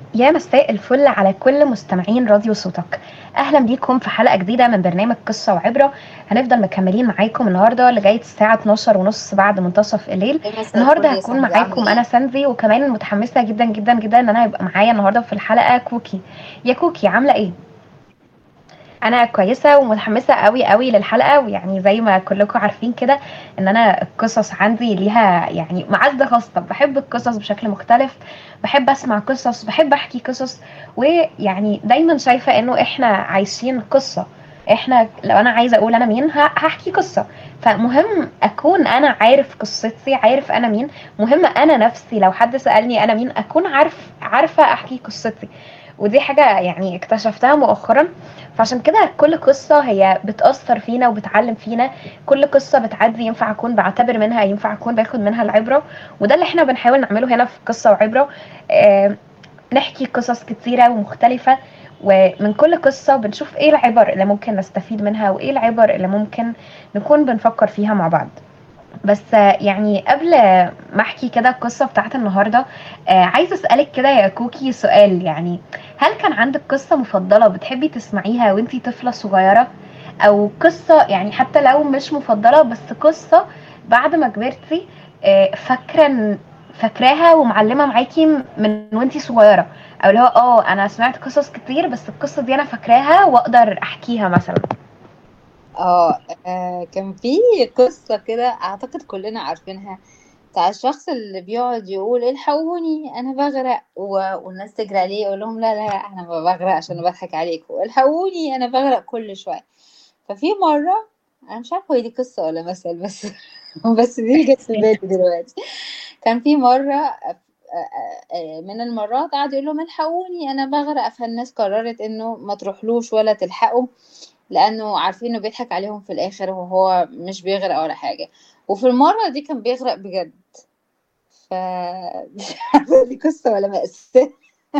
يا مساء الفل على كل مستمعين راديو صوتك اهلا بيكم في حلقه جديده من برنامج قصه وعبره هنفضل مكملين معاكم النهارده لغايه الساعه 12 ونص بعد منتصف الليل النهارده هكون معاكم انا ساندي وكمان متحمسه جدا جدا جدا ان انا هيبقى معايا النهارده في الحلقه كوكي يا كوكي عامله ايه انا كويسه ومتحمسه قوي قوي للحلقه ويعني زي ما كلكم عارفين كده ان انا القصص عندي ليها يعني معزه خاصه بحب القصص بشكل مختلف بحب اسمع قصص بحب احكي قصص ويعني دايما شايفه انه احنا عايشين قصه احنا لو انا عايزه اقول انا مين هحكي قصه فمهم اكون انا عارف قصتي عارف انا مين مهم انا نفسي لو حد سالني انا مين اكون عارف عارفه احكي قصتي ودي حاجه يعني اكتشفتها مؤخرا فعشان كده كل قصه هي بتاثر فينا وبتعلم فينا كل قصه بتعدي ينفع اكون بعتبر منها ينفع اكون باخد منها العبره وده اللي احنا بنحاول نعمله هنا في قصه وعبره آه نحكي قصص كتيره ومختلفه ومن كل قصة بنشوف ايه العبر اللي ممكن نستفيد منها وايه العبر اللي ممكن نكون بنفكر فيها مع بعض بس يعني قبل ما احكي كده القصه بتاعت النهارده آه عايزه اسالك كده يا كوكي سؤال يعني هل كان عندك قصه مفضله بتحبي تسمعيها وانتي طفله صغيره او قصه يعني حتى لو مش مفضله بس قصه بعد ما كبرتي آه فاكره فاكراها ومعلمه معاكي من وانتي صغيره او اللي هو اه انا سمعت قصص كتير بس القصه دي انا فاكراها واقدر احكيها مثلا اه آه، كان في قصة كده أعتقد كلنا عارفينها بتاع الشخص اللي بيقعد يقول الحقوني أنا بغرق و... والناس تجري عليه يقول لهم لا لا أنا ما بغرق عشان بضحك عليكم الحقوني أنا بغرق كل شوية ففي مرة أنا مش عارفة هي دي قصة ولا مثل بس بس دي اللي جت في بالي دلوقتي كان في مرة آه، آه، من المرات قعد يقول لهم الحقوني أنا بغرق فالناس قررت إنه ما تروحلوش ولا تلحقه لانه عارفين انه بيضحك عليهم في الاخر وهو مش بيغرق ولا حاجه وفي المره دي كان بيغرق بجد ف مش عارفه دي قصه ولا مأساة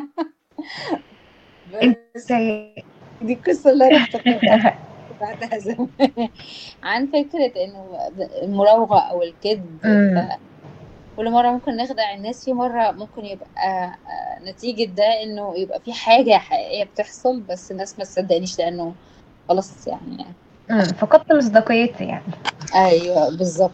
بس دي القصه اللي انا افتكرتها بعدها زمان عن فكره انه المراوغه او الكذب ف... كل مرة ممكن نخدع الناس في مرة ممكن يبقى نتيجة ده انه يبقى في حاجة حقيقية بتحصل بس الناس ما تصدقنيش لانه خلاص يعني امم فقدت مصداقيتي يعني ايوه بالظبط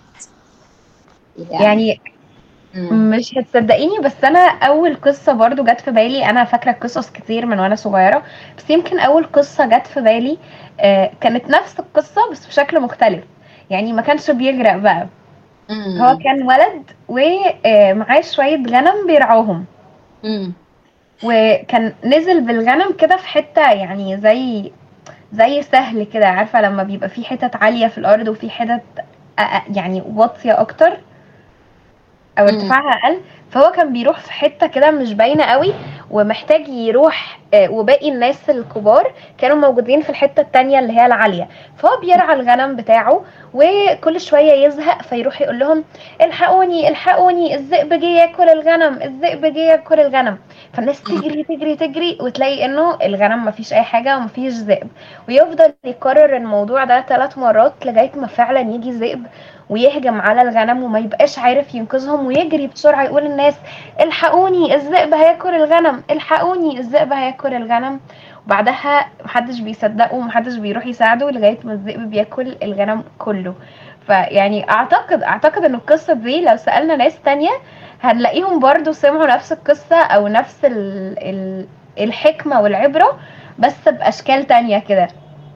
يعني, يعني مم. مش هتصدقيني بس انا اول قصه برضو جت في بالي انا فاكره قصص كتير من وانا صغيره بس يمكن اول قصه جت في بالي آه كانت نفس القصه بس بشكل مختلف يعني ما كانش بيغرق بقى مم. هو كان ولد ومعاه شويه غنم بيرعوهم مم. وكان نزل بالغنم كده في حته يعني زي زي سهل كده عارفه لما بيبقى في حتت عاليه في الارض وفي حتت أ- يعني واطيه اكتر او مم. ارتفاعها اقل فهو كان بيروح في حته كده مش باينه قوي ومحتاج يروح آه، وباقي الناس الكبار كانوا موجودين في الحته التانية اللي هي العاليه فهو بيرعى الغنم بتاعه وكل شويه يزهق فيروح يقول لهم الحقوني الحقوني الذئب جه ياكل الغنم الذئب جه ياكل الغنم فالناس تجري تجري تجري وتلاقي انه الغنم مفيش اي حاجه ومفيش ذئب ويفضل يكرر الموضوع ده ثلاث مرات لغايه ما فعلا يجي ذئب ويهجم على الغنم وما يبقاش عارف ينقذهم ويجري بسرعه يقول للناس الحقوني الذئب هياكل الغنم الحقوني الذئب هياكل الغنم وبعدها محدش بيصدقه ومحدش بيروح يساعده لغايه ما الذئب بياكل الغنم كله فيعني اعتقد اعتقد ان القصه دي لو سالنا ناس تانية هنلاقيهم برضو سمعوا نفس القصه او نفس ال ال الحكمه والعبره بس باشكال تانية كده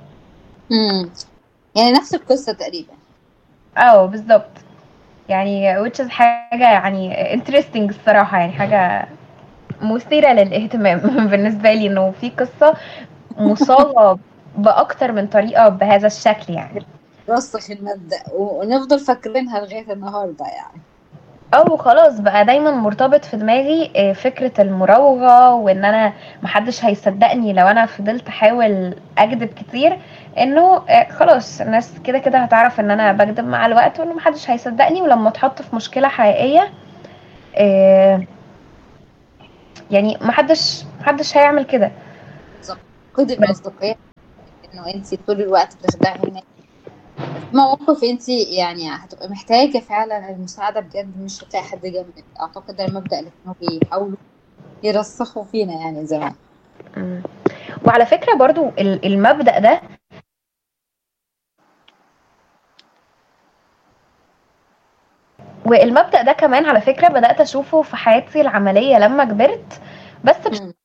مم. يعني نفس القصة تقريبا اه بالظبط يعني which is حاجة يعني interesting الصراحة يعني حاجة مثيرة للاهتمام بالنسبة لي انه في قصة مصاغة بأكتر من طريقة بهذا الشكل يعني رسخ المبدأ ونفضل فاكرينها لغاية النهاردة يعني او خلاص بقى دايما مرتبط في دماغي آه، فكرة المراوغة وان انا محدش هيصدقني لو انا فضلت احاول اكذب كتير انه آه، خلاص الناس كده كده هتعرف ان انا بكذب مع الوقت وانه محدش هيصدقني ولما اتحط في مشكلة حقيقية آه، يعني محدش محدش هيعمل كده خدي المصداقية انه انت طول الوقت بتخدعي الناس في مواقف انت يعني هتبقى محتاجة فعلا المساعدة بجد مش هتلاقي حد جنبك اعتقد ده المبدأ اللي كانوا بيحاولوا يرسخوا فينا يعني زمان مم. وعلى فكرة برضو ال- المبدأ ده والمبدأ ده كمان على فكرة بدأت أشوفه في حياتي العملية لما كبرت بس بش- مم.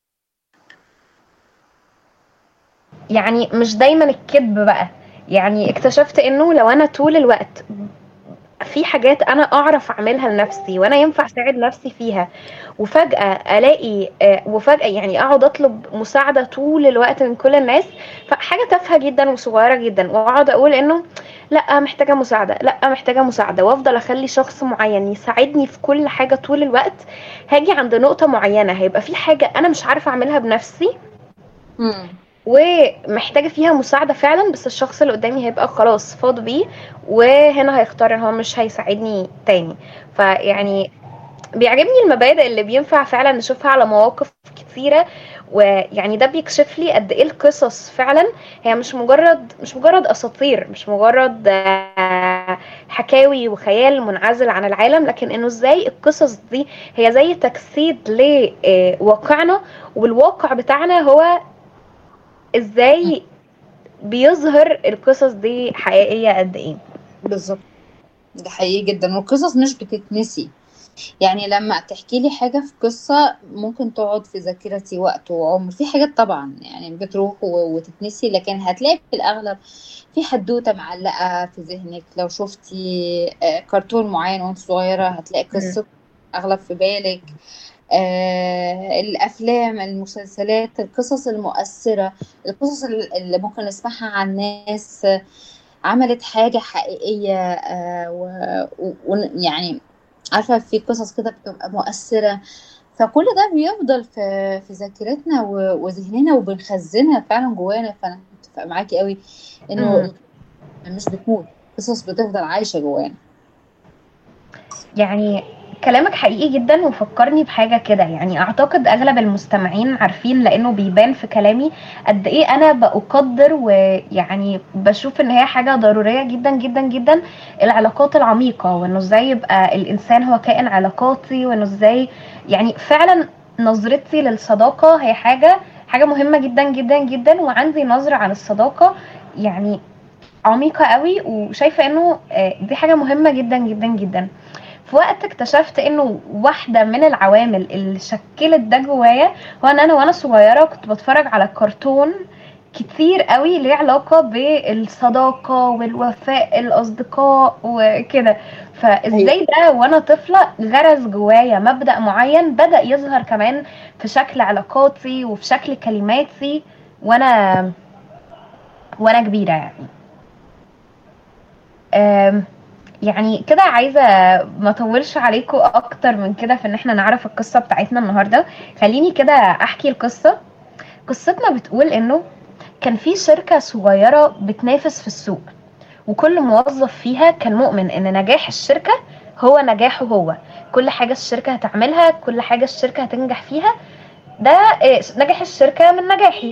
يعني مش دايما الكذب بقى يعني اكتشفت انه لو انا طول الوقت في حاجات انا اعرف اعملها لنفسي وانا ينفع اساعد نفسي فيها وفجأة الاقي آه، وفجأة يعني اقعد اطلب مساعدة طول الوقت من كل الناس فحاجة تافهة جدا وصغيرة جدا واقعد اقول انه لا محتاجة مساعدة لا محتاجة مساعدة وافضل اخلي شخص معين يساعدني في كل حاجة طول الوقت هاجي عند نقطة معينة هيبقى في حاجة انا مش عارفة اعملها بنفسي مم. ومحتاجة فيها مساعدة فعلا بس الشخص اللي قدامي هيبقى خلاص فاض بيه وهنا هيختار ان هو مش هيساعدني تاني فيعني بيعجبني المبادئ اللي بينفع فعلا نشوفها على مواقف كتيرة ويعني ده بيكشف لي قد ايه القصص فعلا هي مش مجرد مش مجرد اساطير مش مجرد آه، حكاوي وخيال منعزل عن العالم لكن انه ازاي القصص دي هي زي تجسيد لواقعنا والواقع بتاعنا هو ازاي بيظهر القصص دي حقيقية قد ايه بالظبط ده حقيقي جدا والقصص مش بتتنسي يعني لما تحكي لي حاجة في قصة ممكن تقعد في ذاكرتي وقت وعمر في حاجات طبعا يعني بتروح و- وتتنسي لكن هتلاقي في الأغلب في حدوتة معلقة في ذهنك لو شفتي آه، كرتون معين وانت صغيرة هتلاقي مم. قصته أغلب في بالك آه، الأفلام المسلسلات القصص المؤثرة القصص ال- اللي ممكن نسمعها عن ناس آه، عملت حاجة حقيقية آه، و- و- ويعني عارفة في قصص كده بتبقى مؤثرة فكل ده بيفضل في في ذاكرتنا و- وذهننا وبنخزنها فعلا جوانا فأنا متفقة معاكي قوي إنه مم. مش بتموت قصص بتفضل عايشة جوانا يعني كلامك حقيقي جدا وفكرني بحاجة كده يعني اعتقد اغلب المستمعين عارفين لانه بيبان في كلامي قد ايه انا بقدر ويعني بشوف ان هي حاجة ضرورية جدا جدا جدا العلاقات العميقة وانه ازاي يبقى الانسان هو كائن علاقاتي وانه ازاي يعني فعلا نظرتي للصداقة هي حاجة حاجة مهمة جدا جدا جدا وعندي نظرة عن الصداقة يعني عميقة قوي وشايفة انه آه، دي حاجة مهمة جدا جدا جدا في وقت اكتشفت انه واحدة من العوامل اللي شكلت ده جوايا هو ان انا وانا صغيرة كنت بتفرج على كرتون كتير قوي ليه علاقة بالصداقة والوفاء الأصدقاء وكده فازاي ده وانا طفلة غرس جوايا مبدأ معين بدأ يظهر كمان في شكل علاقاتي وفي شكل كلماتي وانا وانا كبيرة يعني أم، يعني كده عايزة ما اطولش عليكم اكتر من كده في ان احنا نعرف القصة بتاعتنا النهاردة خليني كده احكي القصة قصتنا بتقول انه كان في شركة صغيرة بتنافس في السوق وكل موظف فيها كان مؤمن ان نجاح الشركة هو نجاحه هو كل حاجة الشركة هتعملها كل حاجة الشركة هتنجح فيها ده إيه، نجاح الشركة من نجاحي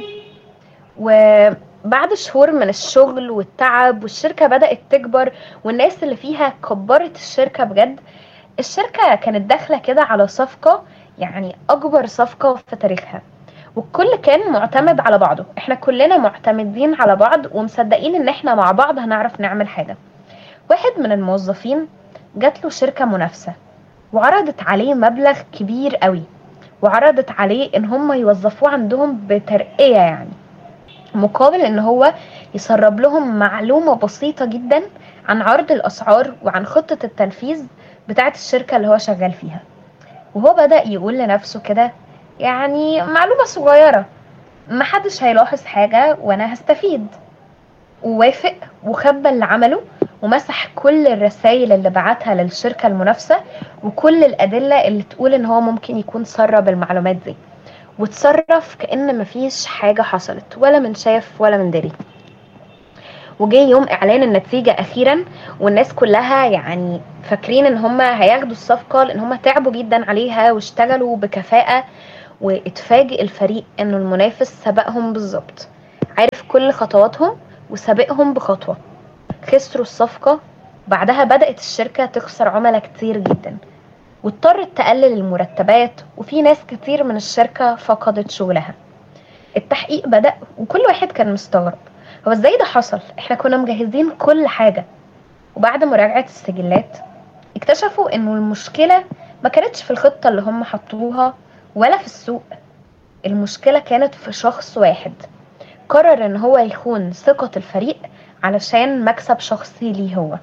وبعد شهور من الشغل والتعب والشركة بدأت تكبر والناس اللي فيها كبرت الشركة بجد الشركة كانت داخلة كده على صفقة يعني أكبر صفقة في تاريخها والكل كان معتمد على بعضه احنا كلنا معتمدين على بعض ومصدقين ان احنا مع بعض هنعرف نعمل حاجة واحد من الموظفين جات له شركة منافسة وعرضت عليه مبلغ كبير قوي وعرضت عليه ان هم يوظفوه عندهم بترقية يعني مقابل ان هو يسرب لهم معلومة بسيطة جدا عن عرض الاسعار وعن خطة التنفيذ بتاعت الشركة اللي هو شغال فيها وهو بدأ يقول لنفسه كده يعني معلومة صغيرة محدش هيلاحظ حاجة وانا هستفيد ووافق وخبى اللي عمله ومسح كل الرسائل اللي بعتها للشركة المنافسة وكل الأدلة اللي تقول إن هو ممكن يكون سرب المعلومات دي وتصرف كأن مفيش حاجة حصلت ولا من شاف ولا من دري وجه يوم إعلان النتيجة أخيرا والناس كلها يعني فاكرين إن هما هياخدوا الصفقة لأن هما تعبوا جدا عليها واشتغلوا بكفاءة واتفاجئ الفريق إنه المنافس سبقهم بالظبط عارف كل خطواتهم وسابقهم بخطوة خسروا الصفقة بعدها بدأت الشركة تخسر عملاء كتير جدا واضطرت تقلل المرتبات وفي ناس كتير من الشركة فقدت شغلها التحقيق بدأ وكل واحد كان مستغرب هو ازاي ده حصل احنا كنا مجهزين كل حاجة وبعد مراجعة السجلات اكتشفوا انه المشكلة ما كانتش في الخطة اللي هم حطوها ولا في السوق المشكلة كانت في شخص واحد قرر ان هو يخون ثقة الفريق علشان مكسب شخصي ليه هو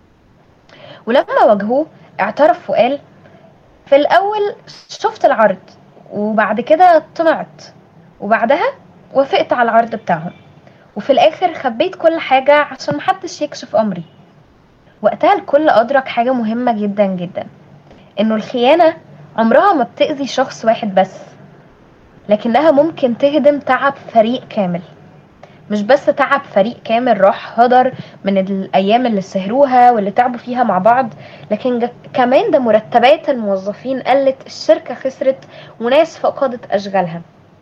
ولما واجهوه اعترف وقال في الاول شفت العرض وبعد كده طمعت وبعدها وافقت على العرض بتاعهم وفي الاخر خبيت كل حاجة عشان محدش يكشف امري وقتها الكل ادرك حاجة مهمة جدا جدا انه الخيانة عمرها ما بتأذي شخص واحد بس لكنها ممكن تهدم تعب فريق كامل مش بس تعب فريق كامل راح هدر من الايام اللي سهروها واللي تعبوا فيها مع بعض لكن ج- كمان ده مرتبات الموظفين قلت الشركة خسرت وناس فقدت اشغالها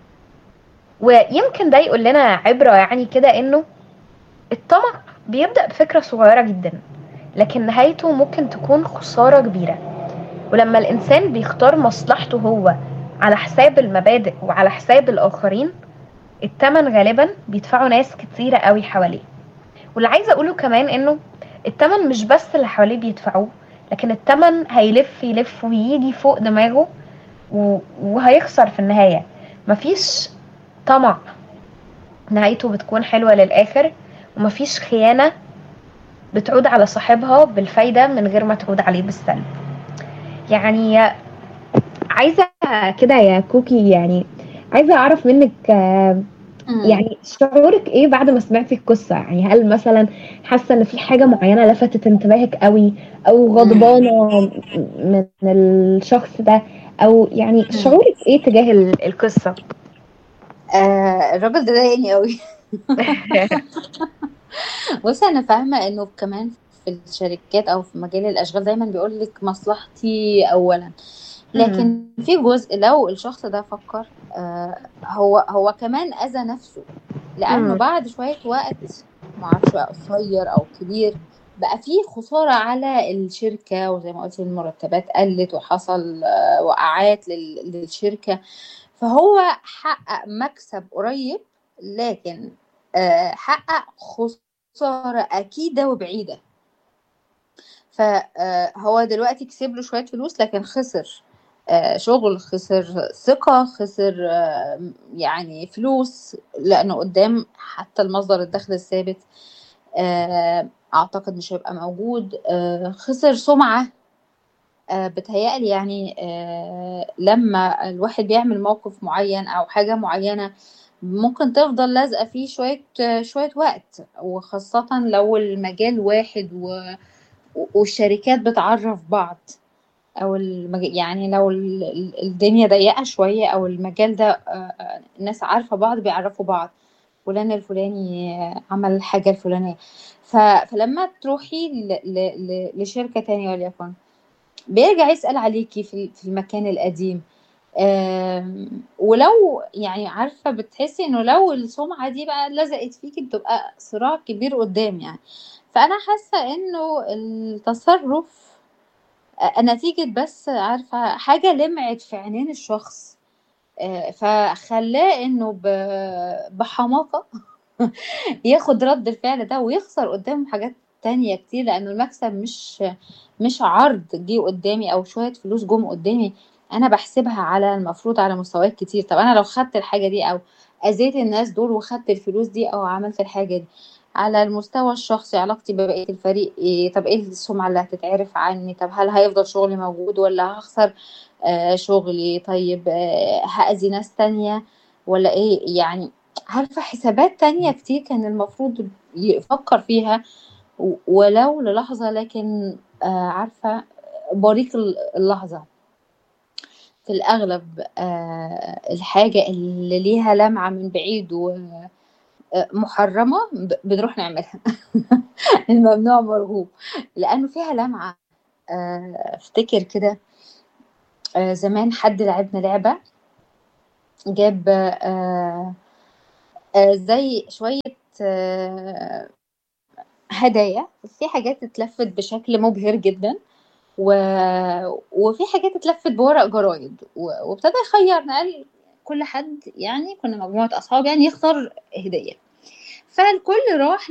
ويمكن ده يقول لنا عبرة يعني كده انه الطمع بيبدأ بفكرة صغيرة جدا لكن نهايته ممكن تكون خسارة كبيرة ولما الإنسان بيختار مصلحته هو على حساب المبادئ وعلى حساب الآخرين التمن غالبا بيدفعوا ناس كتيرة قوي حواليه واللي عايزة أقوله كمان إنه التمن مش بس اللي حواليه بيدفعوه لكن التمن هيلف يلف ويجي فوق دماغه و... وهيخسر في النهاية مفيش طمع نهايته بتكون حلوة للآخر ومفيش خيانة بتعود على صاحبها بالفايدة من غير ما تعود عليه بالسلب يعني عايزة كده يا كوكي يعني عايزة أعرف منك آه، يعني شعورك ايه بعد ما سمعتي القصة يعني هل مثلا حاسة ان في حاجة معينة لفتت انتباهك قوي او غضبانة من الشخص ده او يعني شعورك ايه تجاه ال- القصة آه الراجل ده ضايقني قوي بص انا فاهمه انه كمان في الشركات او في مجال الاشغال دايما بيقول لك مصلحتي اولا لكن في جزء لو الشخص ده فكر آه هو هو كمان اذى نفسه لانه مم. بعد شويه وقت معرفش بقى قصير او كبير بقى في خساره على الشركه وزي ما قلت المرتبات قلت وحصل آه وقعات لل- للشركه فهو حقق مكسب قريب لكن آه، حقق خسارة أكيدة وبعيدة فهو دلوقتي كسب له شوية فلوس لكن خسر آه، شغل خسر ثقة خسر آه، يعني فلوس لأنه قدام حتى المصدر الدخل الثابت آه، أعتقد مش هيبقى موجود آه، خسر سمعة آه، بتهيألي يعني آه، لما الواحد بيعمل موقف معين أو حاجة معينة ممكن تفضل لازقة فيه شوية شوية وقت وخاصة لو المجال واحد و... والشركات بتعرف بعض أو المج... يعني لو ال- ال- الدنيا ضيقة شوية أو المجال ده آه، آه، الناس عارفة بعض بيعرفوا بعض فلان الفلاني عمل الحاجة الفلانية ف... فلما تروحي ل... ل... ل... لشركة تانية وليكن بيرجع يسأل عليكي في في المكان القديم آم، ولو يعني عارفة بتحسي انه لو السمعة دي بقى لزقت فيكي بتبقى صراع كبير قدام يعني فأنا حاسة انه التصرف آه، نتيجة بس عارفة حاجة لمعت في عينين الشخص آه، فخلاه انه ب- بحماقة ياخد رد الفعل ده ويخسر قدامه حاجات تانية كتير لأنه المكسب مش مش عرض جه قدامي أو شوية فلوس جم قدامي أنا بحسبها على المفروض على مستويات كتير طب أنا لو خدت الحاجة دي أو أذيت الناس دول وخدت الفلوس دي أو عملت الحاجة دي على المستوى الشخصي علاقتي ببقية الفريق إيه طب إيه السمعة اللي هتتعرف عني طب هل هيفضل شغلي موجود ولا هخسر آه شغلي طيب آه هأذي ناس تانية ولا إيه يعني عارفة حسابات تانية كتير كان المفروض يفكر فيها و- ولو للحظة لكن آه، عارفة بريق ال- اللحظة في الأغلب آه، الحاجة اللي ليها لمعة من بعيد ومحرمة بنروح نعملها الممنوع مرغوب لأنه فيها لمعة آه، افتكر كده آه، زمان حد لعبنا لعبة جاب آه، آه، زي شوية آه، هدايا في حاجات اتلفت بشكل مبهر جدا و... وفي حاجات اتلفت بورق جرايد و... وابتدى يخيرنا قال كل حد يعني كنا مجموعة أصحاب يعني يختار هدية فالكل راح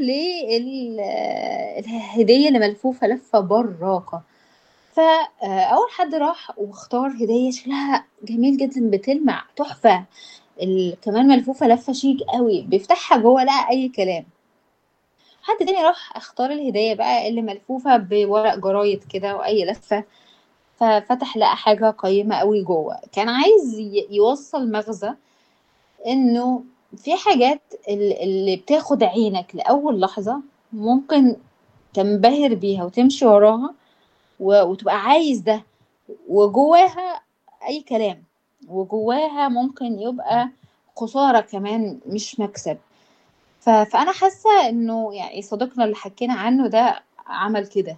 للهدية اللي ملفوفة لفة براقة فأول حد راح واختار هدية شكلها جميل جدا بتلمع تحفة ال... كمان ملفوفة لفة شيك قوي بيفتحها جوه لقى أي كلام حد تاني راح اختار الهدية بقى اللي ملفوفة بورق جرايد كده وأي لفة ففتح لقى حاجة قيمة قوي جوه كان عايز يوصل مغزى انه في حاجات اللي بتاخد عينك لأول لحظة ممكن تنبهر بيها وتمشي وراها وتبقى عايز ده وجواها أي كلام وجواها ممكن يبقى خسارة كمان مش مكسب فأنا حاسة إنه يعني صديقنا اللي حكينا عنه ده عمل كده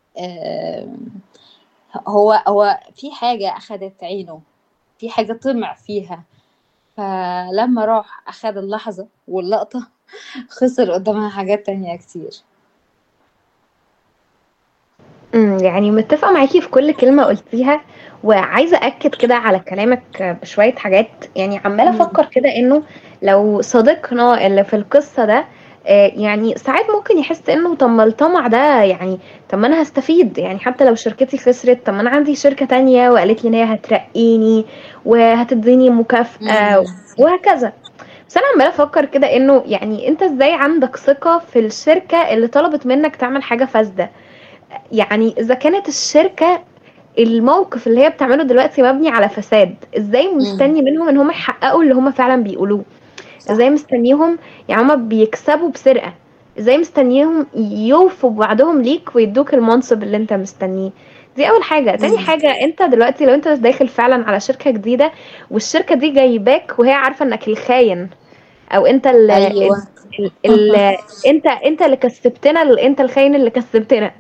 هو هو في حاجة أخدت عينه في حاجة طمع فيها فلما راح أخد اللحظة واللقطة خسر قدامها حاجات تانية كتير يعني متفقة معاكي في كل كلمة قلتيها وعايزة أكد كده على كلامك بشوية حاجات يعني عمالة أفكر كده إنه لو صديقنا اللي في القصة ده يعني ساعات ممكن يحس انه طب ما الطمع ده يعني طب ما انا هستفيد يعني حتى لو شركتي خسرت طب ما انا عندي شركه تانية وقالت لي ان هي هترقيني وهتديني مكافاه وهكذا بس انا عماله افكر كده انه يعني انت ازاي عندك ثقه في الشركه اللي طلبت منك تعمل حاجه فاسده يعني اذا كانت الشركه الموقف اللي هي بتعمله دلوقتي مبني على فساد ازاي مستني منهم ان هم يحققوا اللي هم فعلا بيقولوه ازاي مستنيهم يعني هما بيكسبوا بسرقه ازاي مستنيهم يوفوا بوعدهم ليك ويدوك المنصب اللي انت مستنيه دي اول حاجه تاني حاجه انت دلوقتي لو انت داخل فعلا على شركه جديده والشركه دي جايباك وهي عارفه انك الخاين او انت ال أيوة. ال ال انت انت اللي كسبتنا انت الخاين اللي كسبتنا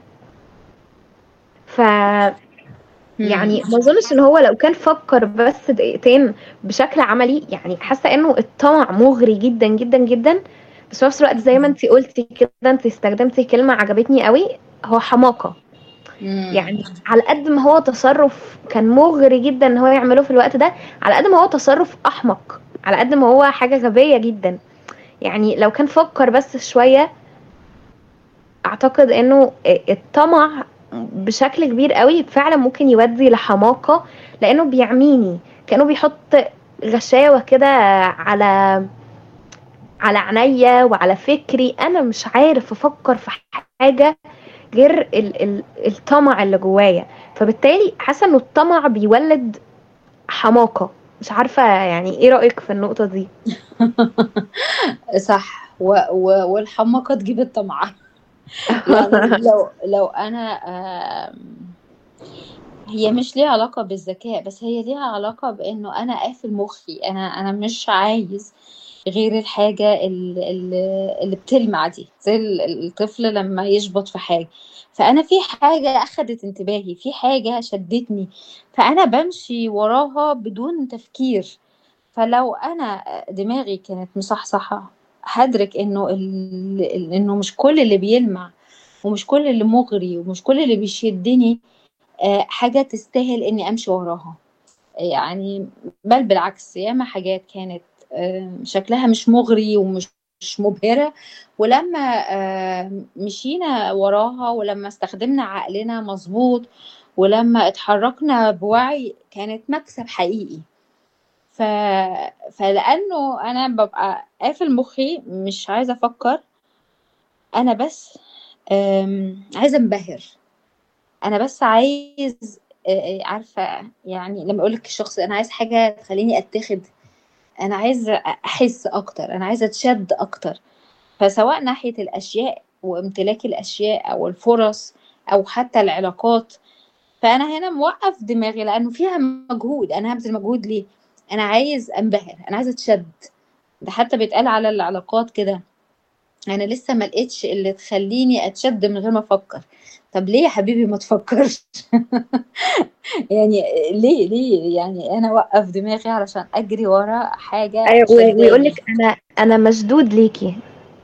ف يعني ما اظنش ان هو لو كان فكر بس دقيقتين بشكل عملي يعني حاسه انه الطمع مغري جدا جدا جدا بس في نفس الوقت زي ما انت قلتي كده انت استخدمتي كلمه عجبتني قوي هو حماقه يعني على قد ما هو تصرف كان مغري جدا ان هو يعمله في الوقت ده على قد ما هو تصرف احمق على قد ما هو حاجه غبيه جدا يعني لو كان فكر بس شويه اعتقد انه الطمع بشكل كبير قوي فعلا ممكن يودي لحماقة لأنه بيعميني كأنه بيحط غشاوة كده على على عينيا وعلى فكري أنا مش عارف أفكر في حاجة غير ال ال الطمع اللي جوايا فبالتالي حاسة إنه الطمع بيولد حماقة مش عارفة يعني إيه رأيك في النقطة دي؟ صح و و والحماقة تجيب الطمع يعني لو لو انا هي مش ليها علاقة بالذكاء بس هي ليها علاقة بانه انا قافل مخي انا انا مش عايز غير الحاجة اللي, اللي بتلمع دي زي الطفل لما يشبط في حاجة فأنا في حاجة أخدت انتباهي في حاجة شدتني فأنا بمشي وراها بدون تفكير فلو أنا دماغي كانت مصحصحة هدرك انه ال... انه مش كل اللي بيلمع ومش كل اللي مغري ومش كل اللي بيشدني آه حاجة تستاهل اني امشي وراها يعني بل بالعكس ياما حاجات كانت آه شكلها مش مغري ومش مش مبهرة ولما آه مشينا وراها ولما استخدمنا عقلنا مظبوط ولما اتحركنا بوعي كانت مكسب حقيقي ف... فلانه انا ببقى قافل مخي مش عايزه افكر انا بس أم... عايزه انبهر انا بس عايز عارفه يعني لما اقول لك الشخص انا عايز حاجه تخليني اتخذ انا عايز احس اكتر انا عايزه اتشد اكتر فسواء ناحيه الاشياء وامتلاك الاشياء او الفرص او حتى العلاقات فانا هنا موقف دماغي لانه فيها مجهود انا هبذل مجهود ليه انا عايز انبهر انا عايزه اتشد ده حتى بيتقال على العلاقات كده انا لسه ما لقيتش اللي تخليني اتشد من غير ما افكر طب ليه يا حبيبي ما تفكرش يعني ليه ليه يعني انا اوقف دماغي علشان اجري ورا حاجه ايوه ويقول لك انا انا مشدود ليكي